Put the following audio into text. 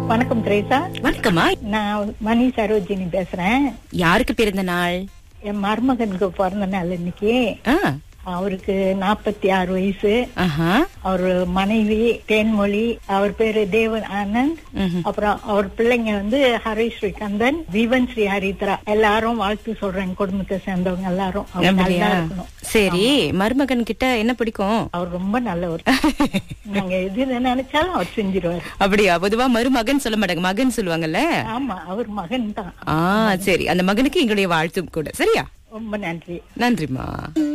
வணக்கம் திரேசா வணக்கம்மா நான் மணி சரோஜினி பேசுறேன் யாருக்கு பிறந்த நாள் என் மருமகனுக்கு பிறந்த நாள் இன்னைக்கு ஆ, அவருக்கு நாற்பத்தி ஆறு வயசு ஆஹா, அவர் மனைவி தேன்மொழி அவர் பேரு தேவன் ஆனந்த் ம்ஹும். அப்புறம் அவர் பிள்ளைங்க வந்து ஹரி ஸ்ரீகந்தன் ஜீவன் ஸ்ரீ ஹரித்ரா எல்லாரும் வாழ்த்து சொல்றேன் குடும்பத்தை சேர்ந்தவங்க எல்லாரும் அவங்க நல்லா அப்படியா இருக்கணும் சரி மருமகன் கிட்ட என்ன பிடிக்கும் அவர் ரொம்ப நல்லவர் நாங்க எது நினைச்சாலும் அவர் செஞ்சிருவாரு அப்படியா பொதுவா மருமகன் சொல்ல மாட்டாங்க மகன் சொல்லுவாங்கல்ல ஆமா அவர் மகன் தான் ஆ சரி அந்த மகனுக்கு எங்களுடைய வாழ்த்தும் கூட சரியா ரொம்ப நன்றி நன்றிமா